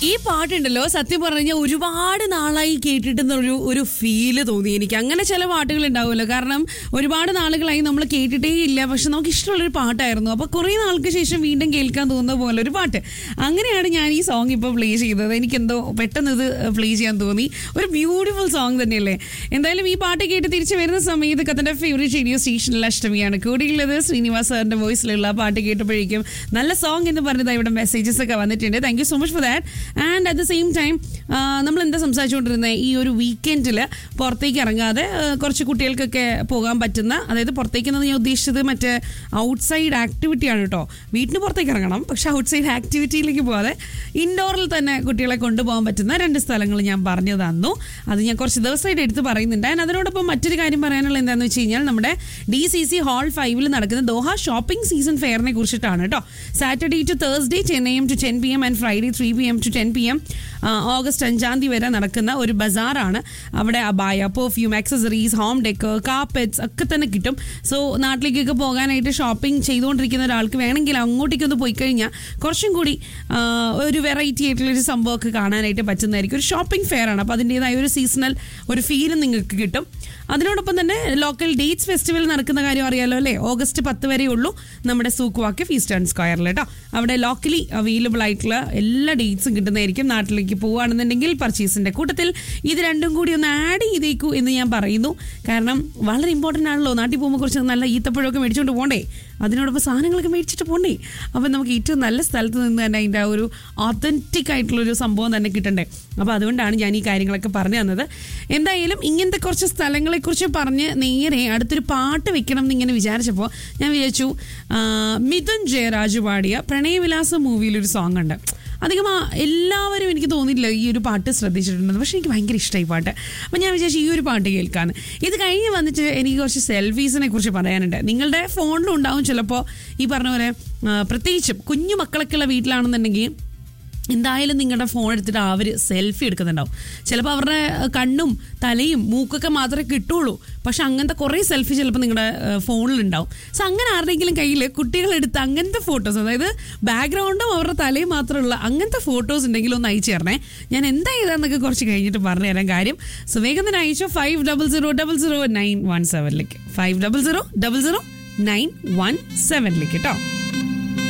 ഈ പാട്ടുണ്ടല്ലോ സത്യം പറഞ്ഞാൽ ഒരുപാട് നാളായി കേട്ടിട്ടുന്നൊരു ഒരു ഫീല് തോന്നി എനിക്ക് അങ്ങനെ ചില പാട്ടുകൾ ഉണ്ടാവുമല്ലോ കാരണം ഒരുപാട് നാളുകളായി നമ്മൾ കേട്ടിട്ടേ ഇല്ല പക്ഷെ നമുക്ക് ഇഷ്ടമുള്ളൊരു പാട്ടായിരുന്നു അപ്പോൾ കുറേ നാൾക്ക് ശേഷം വീണ്ടും കേൾക്കാൻ തോന്നുന്ന പോലെ ഒരു പാട്ട് അങ്ങനെയാണ് ഞാൻ ഈ സോങ് ഇപ്പോൾ പ്ലേ ചെയ്തത് എനിക്കെന്തോ പെട്ടെന്ന് ഇത് പ്ലേ ചെയ്യാൻ തോന്നി ഒരു ബ്യൂട്ടിഫുൾ സോങ് തന്നെയല്ലേ എന്തായാലും ഈ പാട്ട് കേട്ട് തിരിച്ചു വരുന്ന സമയത്ത് കത്തൻ്റെ ഫേവറേറ്റ് റേഡിയോ സ്റ്റേഷനിൽ അഷ്ടമിയാണ് കൂടിയുള്ളത് ശ്രീനിവാസ് സാറിൻ്റെ വോയിസിലുള്ള പാട്ട് കേട്ടപ്പോഴേക്കും നല്ല സോങ് എന്ന് പറഞ്ഞത് ഇവിടെ മെസ്സേജസ് ഒക്കെ വന്നിട്ടുണ്ട് thank you so much for that and at the same time നമ്മൾ എന്താ സംസാരിച്ചുകൊണ്ടിരുന്നത് ഈ ഒരു വീക്കെൻഡിൽ പുറത്തേക്ക് ഇറങ്ങാതെ ആ, കുറച്ച് കുട്ടികൾക്കൊക്കെ പോകാൻ പറ്റുന്ന അതായത് പുറത്തേക്ക് എന്ന് ഞാൻ ഉദ്ദേശിച്ചത് മറ്റേ ഔട്ട്സൈഡ് ആക്ടിവിറ്റിയാണ് കേട്ടോ വീട്ടിന് പുറത്തേക്ക് ഇറങ്ങണം പക്ഷെ ഔട്ട്സൈഡ് ആക്ടിവിറ്റിയിലേക്ക് പോകാതെ ഇൻഡോറിൽ തന്നെ കുട്ടികളെ കൊണ്ടുപോകാൻ പറ്റുന്ന രണ്ട് സ്ഥലങ്ങൾ ഞാൻ പറഞ്ഞു തന്നു അത് ഞാൻ കുറച്ച് ദിവസമായിട്ട് എടുത്ത് പറയുന്നുണ്ട് ആൻഡ് അതിനോടൊപ്പം മറ്റൊരു കാര്യം പറയാനുള്ള എന്താണെന്ന് വെച്ച് കഴിഞ്ഞാൽ നമ്മുടെ ഡി സി സി ഹാൾ ഫൈവിൽ നടക്കുന്ന ദോഹ ഷോപ്പിംഗ് സീസൺ ഫെയറിനെ കുറിച്ചിട്ടാണ് കേട്ടോ Saturday to Thursday ten M to ten P M and Friday three P M to ten P M August അഞ്ചാം തീയതി വരെ നടക്കുന്ന ഒരു ബസാറാണ് അവിടെ abaya perfume accessories home decor carpets ഒക്കെ തന്നെ കിട്ടും സോ നാട്ടിലേക്കൊക്കെ പോകാനായിട്ട് ഷോപ്പിംഗ് ചെയ്തുകൊണ്ടിരിക്കുന്ന ഒരാൾക്ക് വേണമെങ്കിൽ അങ്ങോട്ടേക്കൊന്ന് പോയി കഴിഞ്ഞാൽ കുറച്ചും കൂടി ആ, ഒരു വെറൈറ്റി ആയിട്ടുള്ളൊരു സംഭവമൊക്കെ കാണാനായിട്ട് പറ്റുന്നതായിരിക്കും ഒരു ഷോപ്പിംഗ് ഫെയർ ആണ് അപ്പോൾ അതിൻ്റെതായ ഒരു സീസണൽ ഒരു ഫീലും നിങ്ങൾക്ക് കിട്ടും അതിനോടൊപ്പം തന്നെ ലോക്കൽ ഡേറ്റ്സ് ഫെസ്റ്റിവൽ നടക്കുന്ന കാര്യം അറിയാലോ അല്ലേ ഓഗസ്റ്റ് പത്ത് വരെ ഉള്ളൂ നമ്മുടെ സൂക്കുവാക്ക് ഫീസ്റ്റേൺ സ്ക്വയറിൽ കേട്ടോ അവിടെ ലോക്കലി അവൈലബിൾ ആയിട്ടുള്ള എല്ലാ ഡേറ്റ്സും കിട്ടുന്നതായിരിക്കും നാട്ടിലേക്ക് പോവുകയാണെന്നുണ്ടെങ്കിൽ പർച്ചേസിന്റെ കൂട്ടത്തിൽ ഇത് രണ്ടും കൂടി ഒന്ന് ആഡ് ചെയ്തേക്കൂ എന്ന് ഞാൻ പറയുന്നു കാരണം വളരെ ഇമ്പോർട്ടൻ്റ് ആണല്ലോ നാട്ടിൽ പോകുമ്പോൾ കുറച്ച് നല്ല ഈത്തപ്പഴമൊക്കെ മേടിച്ചുകൊണ്ട് പോകണ്ടേ അതിനോടൊപ്പം സാധനങ്ങളൊക്കെ മേടിച്ചിട്ട് പോകണ്ടേ അപ്പം നമുക്ക് ഏറ്റവും നല്ല സ്ഥലത്ത് നിന്ന് തന്നെ അതിൻ്റെ ആ ഒരു ഓത്തൻറ്റിക് ആയിട്ടുള്ളൊരു സംഭവം തന്നെ കിട്ടണ്ടേ അപ്പോൾ അതുകൊണ്ടാണ് ഞാൻ ഈ കാര്യങ്ങളൊക്കെ പറഞ്ഞു തന്നത് എന്തായാലും ഇങ്ങനത്തെ കുറച്ച് സ്ഥലങ്ങളെക്കുറിച്ച് പറഞ്ഞ് നേരെ അടുത്തൊരു പാട്ട് വെക്കണം എന്നിങ്ങനെ വിചാരിച്ചപ്പോൾ ഞാൻ വിചാരിച്ചു ആ, മിഥുൻ ജയരാജ് പാടിയ പ്രണയവിലാസ മൂവിയിലൊരു സോങ് ഉണ്ട് അധികം ആ എല്ലാവരും എനിക്ക് തോന്നിയില്ല ഈ ഒരു പാട്ട് ശ്രദ്ധിച്ചിട്ടുണ്ടെന്ന് പക്ഷേ എനിക്ക് ഭയങ്കര ഇഷ്ടമായി പാട്ട് അപ്പം ഞാൻ വിചാരിച്ചു ഈ ഒരു പാട്ട് കേൾക്കാന്ന് ഇത് കഴിഞ്ഞ് വന്നിട്ട് എനിക്ക് കുറച്ച് സെൽഫീസിനെ കുറിച്ച് പറയാനുണ്ട് നിങ്ങളുടെ ഫോണിലും ഉണ്ടാവും ചിലപ്പോൾ ഈ പറഞ്ഞ പോലെ ആ, പ്രത്യേകിച്ചും കുഞ്ഞു മക്കളൊക്കെ ഉള്ള വീട്ടിലാണെന്നുണ്ടെങ്കിൽ എന്തായാലും നിങ്ങളുടെ ഫോൺ എടുത്തിട്ട് അവർ സെൽഫി എടുക്കുന്നുണ്ടാവും ചിലപ്പോൾ അവരുടെ കണ്ണും തലയും മൂക്കൊക്കെ മാത്രമേ കിട്ടുള്ളൂ പക്ഷെ അങ്ങനത്തെ കുറേ സെൽഫി ചിലപ്പോൾ നിങ്ങളുടെ ഫോണിലുണ്ടാവും സോ അങ്ങനെ ആരുടെയെങ്കിലും കയ്യിൽ കുട്ടികളെടുത്ത് അങ്ങനത്തെ ഫോട്ടോസ് അതായത് ബാക്ക്ഗ്രൗണ്ടും അവരുടെ തലയും മാത്രമുള്ള അങ്ങനത്തെ ഫോട്ടോസ് ഉണ്ടെങ്കിൽ ഒന്ന് അയച്ചു തരണേ ഞാൻ എന്താ ചെയ്താന്നൊക്കെ കുറച്ച് കഴിഞ്ഞിട്ട് പറഞ്ഞു തരാൻ കാര്യം സോ വേഗം തന്നെ അയച്ചോ five double zero double zero nine one സെവനിലേക്ക് five double zero double zero nine one സെവനിലേക്ക് കേട്ടോ